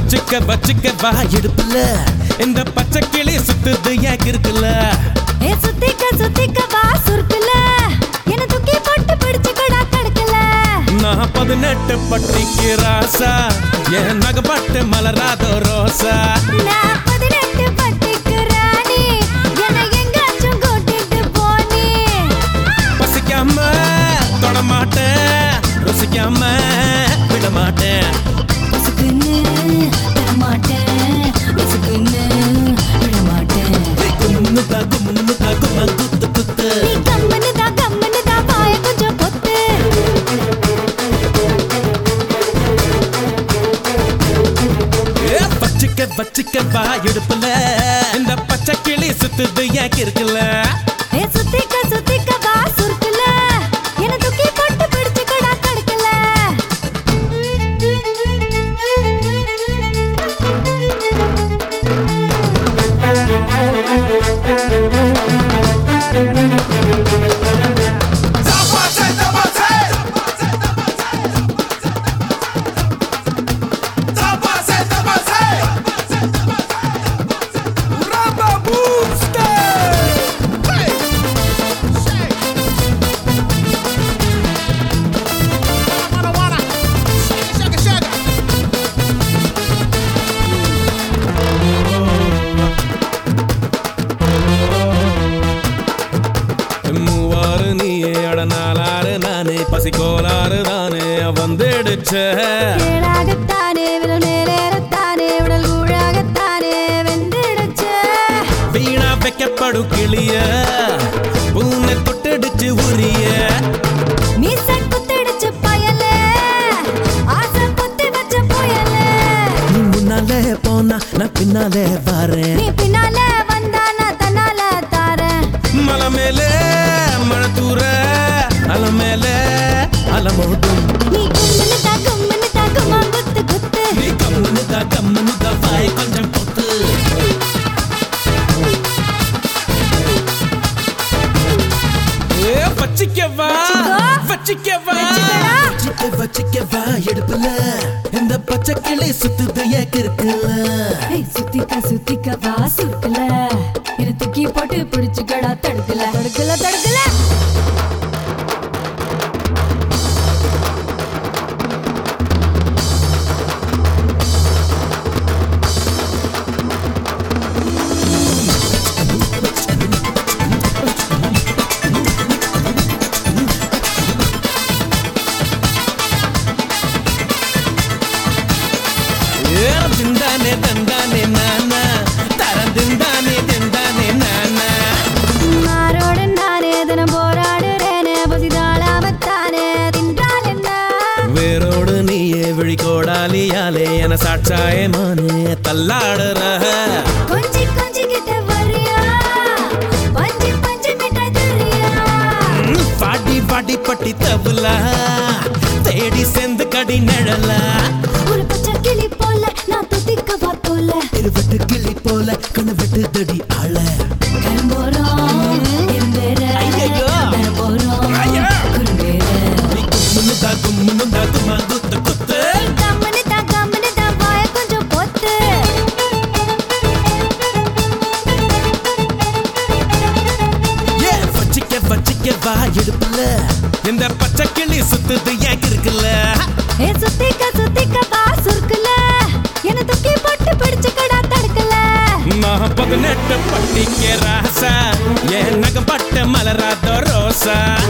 வச்சுக்க வச்சுக்க வா இடுப்புல இந்த பச்சை கிளி சுத்துது ஏன் இருக்குல்ல ஏ சுத்திக்க சுத்திக்க வா சுருக்குல என்ன தூக்கி போட்டு பிடிச்சுக்கடா தடுக்கல நான் பதினெட்டு பட்டிக்கு ராசா என் நகப்பட்டு மலராதோ ரோசா நான் பதினெட்டு பட்டிக்கு ராணி என்னை எங்காச்சும் கூட்டிட்டு போனி பசிக்காம தொட மாட்டேன் ருசிக்காம விட மாட்டேன் பசுக்குன்னு தரமாட்டேன் பசுக்குன்னு விடமாட்டேன் கும்முன்னு தான் கும்முன்னு தான் கும்மா குத்து குத்து நீ கம்மனு தான் கம்மனு தான் வாய கொஞ்சம் பொத்து ஏ, வச்சுக்க வச்சுக்க வா இடுப்புல இந்த பச்சை கிளி சுத்துது ஏன் இருக்குல்ல ஏ சுத்திக்க சுத்திக்க வா சுருக்குல என்ன தூக்கி போட்டு பிடிச்சுக்கடா தடுக்கல மூவாறு நீயே அட நாலாறு நானே பசி கோளாறு தானே வந்துடுச்ச ஏழாகத்தானே விரல் மேலேறத்தானே உடல் கூழாகத்தானே வெந்திடுச்சு வீணா வைக்கப்படும் கிளிய பூனை தொட்டடிச்சு உரிய மீச குத்திடுச்சு பயலே ஆசை குத்தி வச்ச புயலே நீ முன்னாலே போனா நான் பின்னாலே வரேன் நீ பின்னால வந்தா நான் தன்னால தாரேன் மலை மேலே மழை தூர அலை மேலே அலமோதும் நீ கும்முன்னு தா கும்முன்னு தா கும்மா குத்து குத்து நீ கம்முன்னு தான் கம்முன்னு தான் வாய் கொஞ்சம் பொத்து ஏ, வச்சிக்கவா வச்சிக்கோ. வச்சிக்கவா வச்சிக்கடா. வச்சிக்க வச்சிக்கவா எடுப்புல இந்த பச்சை கிளி சுத்துது ஏக்கு இருக்குல்ல ஏய், சுத்திக்க சுத்திக்க வா சுருக்கல என்ன தூக்கி போட்டு பிடிச்சுக்கடா தடுக்கல தடுக்கல தடுக்கல ஏ, திண்டானே தந்தானே நானா தரம் திண்டானே திண்டானே நானா மாரோடு நானே தினம் போராடுறேனே பசிதாளாமத்தானே தின்றால் என்ன வேரோடு நீயே விழிகோடாலியாலே என சாட்சாயே மானே தள்ளாடுற கொஞ்சி கொஞ்சி கிட்ட வரியா பஞ்சு பஞ்சு மிட்டாய் தரியா பாடி பாடி பட்டி தபுலா தேடி செந்து கடி நிழலா ஒரு பச்சை கிளி போல நான் துதிக்கவா போல இருவட்டு கிளி போல கணவட்டு தடி ஆள கரும்போறோம் எம்பேர ஐயையோ. போறோம் ஐயா. குறும்பேர முன்னுதா கும்முனுதா குமா குத்து குத்து கம்மனு தான் கம்மனு தான் வாய கொஞ்சம் பொத்து ஏ வச்சிக்க வச்சிக்க வா எடுப்புல இந்த பச்சை கிளி சுத்துது ஏன் இருக்குல்ல ஏ சுத்திக்க சுத்திக்க வா சுருக்குல என்ன தூக்கி போட்டு பிடிச்சுக்கடா தடுக்கல நான் பதினெட்டு பட்டிக்க ராசா என் நகப்பட்ட மலராத ரோசா